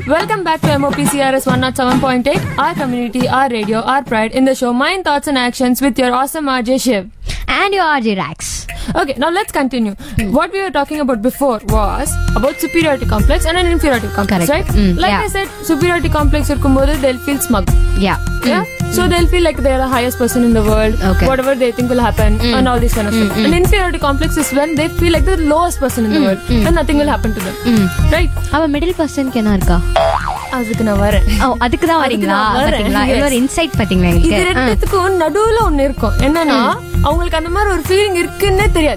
Welcome back to MOPCRS 107.8, our community, our radio, our pride in the show Mind, Thoughts and Actions with your awesome RJ Shiv. And your RJ Rax. Okay, now let's continue. What we were talking about before was about superiority complex and an inferiority complex, Correct. right? Mm, like yeah. I said, superiority complex இருக்கும்போது they'll feel smug. Yeah. Yeah. So they'll feel like they're the highest person in the world. Okay. Whatever they think will happen and all this kind of stuff. And inferiority complex is when they feel like the lowest person in the world and nothing will happen to them. Right? அவ middle பர்சனுக்கு என்ன இருக்கா அதுக்கு நான் வரேன் ஓ அதுக்கு தான் வரீங்களா நான் வரேன். பாத்தீங்களா Yes. இது ஒரு இன்சைட் பாத்தீங்களா இது எங்களுக்கு ஆ. ரெண்டுத்துக்கும் நடுவுல ஒண்ணு இருக்கும் என்னன்னா அவங்களுக்கு அந்த மாதிரி ஒரு ஃபீலிங் இருக்குன்னே தெரியாது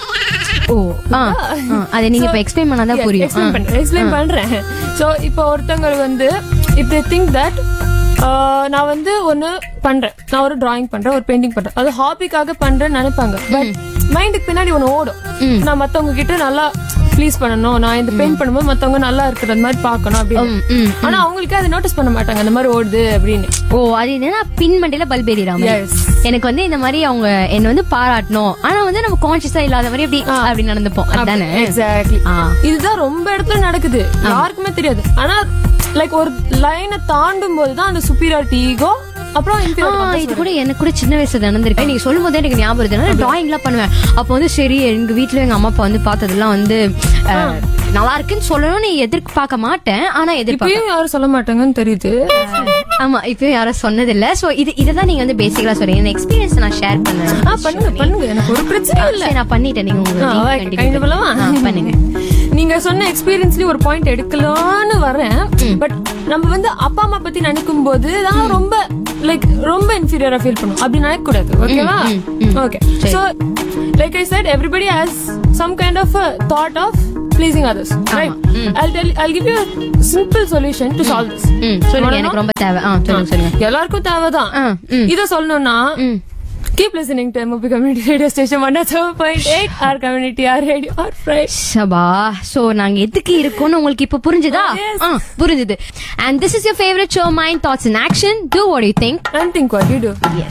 ஓ ஆ ஆ, அதை நீங்க இப்ப எக்ஸ்பிளைன் பண்ணாதான் புரியும் எக்ஸ்பிளைன் பண்றேன் எக்ஸ்பிளைன் பண்றேன் சோ இப்போ ஒருத்தவங்க வந்து இப் தே திங்க் தட் நான் வந்து ஒன்னு பண்றேன் நான் ஒரு டிராயிங் பண்றேன் ஒரு பெயிண்டிங் பண்றேன் அது ஹாபிக்காக பண்றேன்னு நினைப்பாங்க பட் மைண்டுக்கு பின்னாடி ஒன்னு ஓடும் நான் மத்தவங்க கிட்ட நல்லா ப்ளீஸ் பண்ணணும் நான் இந்த பெயிண்ட் பண்ணும்போது மத்தவங்க நல்லா இருக்கிறது மாதிரி பார்க்கணும் அப்படின்னு ம், ம். ஆனா அவங்களுக்கு அதை நோட்டீஸ் பண்ண மாட்டாங்க அந்த மாதிரி ஓடுது அப்படின்னு ஓ அது என்னன்னா பின் மண்டியில பல்ப் எறிறாம Yes. எனக்கு வந்து இந்த மாதிரி அவங்க என்ன வந்து பாராட்டணும் ஆனா வந்து நம்ம கான்சியஸா இல்லாத மாதிரி அப்படி அப்படி நடந்துப்போம் அதுதானே எக்ஸாக்ட்லி ஆ. இதுதான் ரொம்ப இடத்துல நடக்குது யாருக்குமே தெரியாது ஆனா லைக் ஒரு லைனை தாண்டும் போது தான் அந்த சுப்பீரியாரிட்டி ஈகோ அப்புறம் ஆ, inferiority இது கூட எனக்கு கூட சின்ன வயசுல நடந்திருக்கு நீங்க சொல்லும் போதே எனக்கு ஞாபகம் வருது நான் டிராயிங் எல்லாம் பண்ணுவேன் அப்போ வந்து சரி எங்க வீட்ல எங்க அம்மா அப்பா வந்து பார்த்ததெல்லாம் வந்து அஹ், நல்லா இருக்குன்னு சொல்லணும்னு எதிர்பார்க்க மாட்டேன் ஆனா எதிர்பார்க்க இப்பயும் யாரும் சொல்ல மாட்டாங்கன்னு தெரியுது ஆமா இப்பயும் யாரும் சொன்னதில்ல சோ இது இதுதான் நீங்க வந்து பேசிக்கலா சொல்றீங்க இந்த எக்ஸ்பீரியன்ஸ் நான் ஷேர் பண்ணேன் ஆ பண்ணுங்க பண்ணுங்க எனக்கு ஒரு பிரச்சனை இல்ல சரி, நான் பண்ணிட்டேன் நீங்க உங்க ஆ, link okay, continue kind of பண்ணுங்க. allவா? ஆ, பண்ணுங்க நீங்க சொன்ன எக்ஸ்பீரியன்ஸ்லயும் ஒரு பாயிண்ட் எடுக்கலாம்னு வரேன் பட் நம்ம வந்து அப்பா அம்மா பத்தி நினைக்கும் போது தான் ரொம்ப லைக் ரொம்ப இன்ஃபீரியரா ஃபீல் பண்ணும் அப்படி நினைக்க கூடாது ஓகேவா okay so like I said everybody has some kind of thought of pleasing others right i'll tell i'll give you a simple solution to solve this ம் சொல்லுங்க எனக்கு ரொம்ப தேவை ஆ சொல்லுங்க சொல்லுங்க எல்லாருக்கும் தேவைதான் ஆ, ம். இத சொல்லணும்னா ம். keep listening to MOP community radio station 107.8 our community our radio our pride சபா சோ நாங்க எதுக்கு இருக்கோம்னு உங்களுக்கு இப்ப புரிஞ்சுதா Yes. ஆ, புரிஞ்சுது and this is your favourite show mind thoughts in action do what you think and think what you do S